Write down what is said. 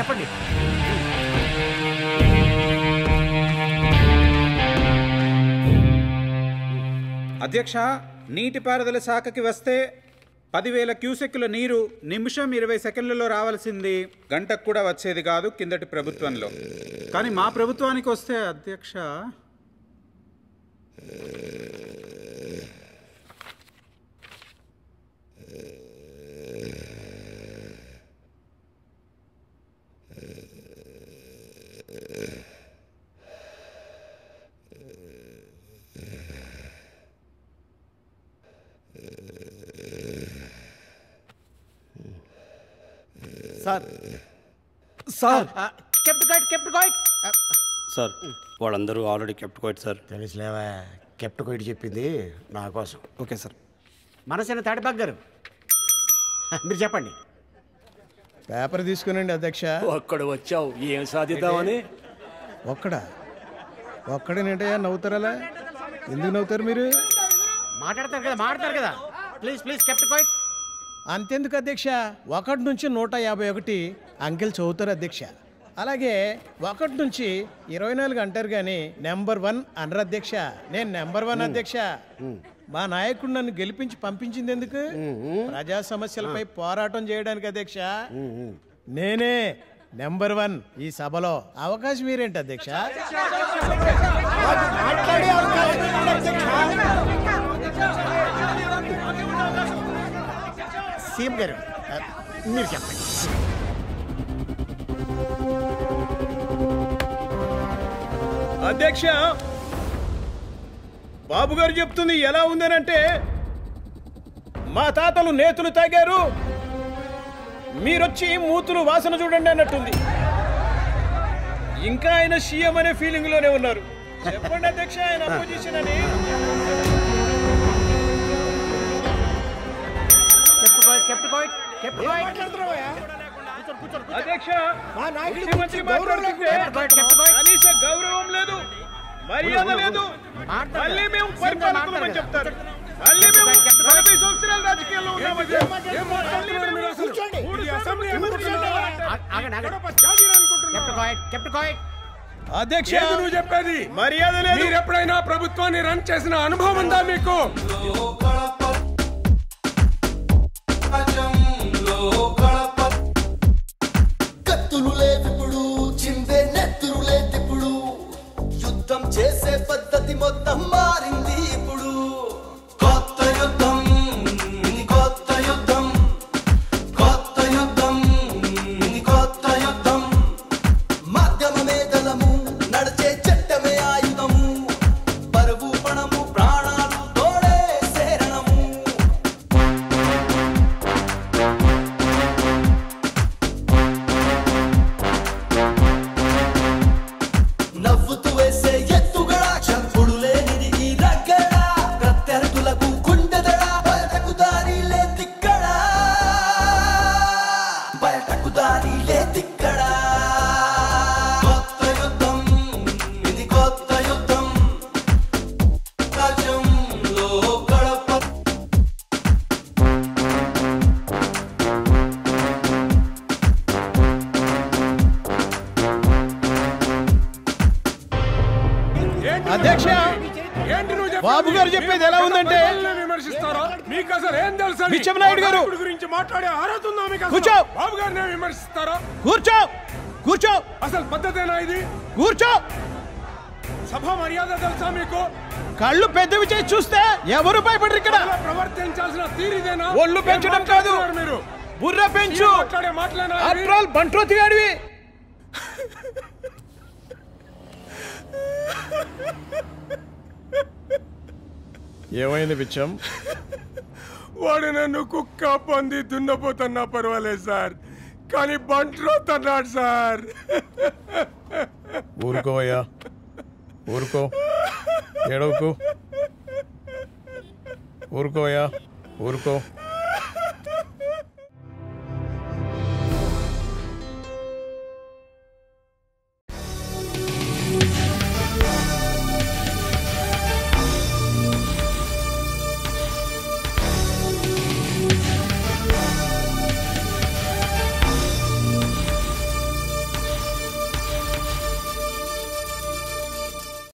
చెప్పండి అధ్యక్ష నీటిపారుదల శాఖకి వస్తే పదివేల క్యూసెక్కుల నీరు నిమిషం ఇరవై సెకండ్లలో రావాల్సింది గంటకు కూడా వచ్చేది కాదు కిందటి ప్రభుత్వంలో కానీ మా ప్రభుత్వానికి వస్తే అధ్యక్ష sir sir kept quiet kept quiet sir వాళ్ళందరూ ఆల్రెడీ కెప్ట్ కోయిట్ సార్ తెలుసులేవా కెప్ట్ కొయిట్ చెప్పింది నా కోసం ఓకే సార్ మనసిన తాడిపాక్ గారు మీరు చెప్పండి పేపర్ తీసుకునండి అధ్యక్ష అక్కడ వచ్చావు ఏం సాధిద్దామని ఒక్కడా ఒక్కడేనేంటయ్యా నవ్వుతారలా ఎందుకు నవ్వుతారు మీరు మాట్లాడతారు కదా మాట్లాడతారు కదా ప్లీజ్ ప్లీజ్ కెప్ట్ కొయిట్ అంతెందుకు అధ్యక్ష ఒకటి నుంచి నూట యాభై ఒకటి అంకెలు చదువుతారు అధ్యక్ష అలాగే ఒకటి నుంచి ఇరవై నాలుగు అంటారు కానీ నెంబర్ వన్ అనరు అధ్యక్ష నేను నెంబర్ వన్ అధ్యక్ష మా నాయకుడు నన్ను గెలిపించి పంపించింది ఎందుకు ప్రజా సమస్యలపై పోరాటం చేయడానికి అధ్యక్ష నేనే నెంబర్ వన్ ఈ సభలో అవకాశం మీరేంటి అధ్యక్ష సీఎం గారు ఆ, మీరు చెప్పండి అధ్యక్ష బాబు గారు చెప్తుంది ఎలా ఉందనంటే మా తాతలు నేతులు తాగారు మీరొచ్చి మూతులు వాసన చూడండి అన్నట్టుంది ఇంకా ఆయన సీఎం అనే ఫీలింగ్ లోనే ఉన్నారు చెప్పండి అధ్యక్ష ఆయన అపోజిషన్ అని kept quiet kept quiet kept quiet అధ్యక్ష ముఖ్యమంత్రి మాట్లాడుతుంటే కనీస గౌరవం లేదు మర్యాద లేదు మళ్ళీ మేము పరిపాలకులమని చెప్తారు మళ్ళీ మేము నలభై సంవత్సరాల రాజకీయాల్లో ఉన్నామని మళ్ళీ మేము మూడు సార్లు ఎమ్మెల్యేలుగా ఆగండి ఆగండి కెప్ట్ కొయిట్ కెప్ట్ కొయిట్ అధ్యక్ష ఏది నువ్వు చెప్పేది మర్యాద లేదు మీరు ఎప్పుడైనా ప్రభుత్వాన్ని రన్ చేసిన అనుభవం ఉందా మీకు కత్తులు లేవిప్పుడు చిందే నెత్తురు లేతిప్పుడు యుద్ధం చేసే పద్ధతి మొత్తం మారింది ఇప్పుడు కొత్త యుద్ధం ఇది కొత్త యుద్ధం కొత్త యుద్ధం ఇది కొత్త యుద్ధం మాధ్యమమే దళము నడిచే చట్టమే ఆయుధము పరువు పణము ప్రాణాలు తోడే శరణము నవ్వుతూ వేసే ఎత్తుగడ చప్పుడు లేనిది ఈ రగ్గడ ప్రత్యర్థులకు గుండెదడ బయటకు దారి లేదిక్కడ బయటకు దారి లేదిక్కడ కొత్త యుద్ధం ఇది కొత్త యుద్ధం రాజ్యంలో గడప ఏంటి అధ్యక్ష ఏంటి నువ్వు చెప్పేది? బాబు గారు చెప్పేది ఎలా ఉందంటే మిమ్మల్ని విమర్శిస్తారా మీకు అసలు ఏం తెలుసు అని? పిచ్చమనాయుడు గారు. నాయకుడి గురించి మాట్లాడే అర్హత ఉందా మీకు అసలు? కూర్చో. బాబు గారిని విమర్శిస్తారా కూర్చో కూర్చో అసలు పద్ధతేనా ఇది కూర్చో సభ మర్యాద తెలుసా మీకు కళ్ళు పెద్దవి చేసి చూస్తే ఎవరు భయపడరు ఇక్కడ అలా ప్రవర్తించాల్సిన తీరిదేనా ఒళ్ళు ఏం పెంచడం కాదు. మాట్లాడుతున్నారు మీరు బుర్ర పెంచు ఈ మాట్లాడే మాటలేనా ఇవి? ఆఫ్టర్ ఆల్ బంట్రోతి గాడివి ఏమైంది పిచ్చం వాడు నన్ను కుక్క పంది దున్నపోతున్నా పర్వాలేదు సార్ కానీ బంట్లో తన్నాడు సార్ ఊరుకోవయ్యా ఊరుకో ఏడవకు ఊరుకోవయ్యా ఊరుకో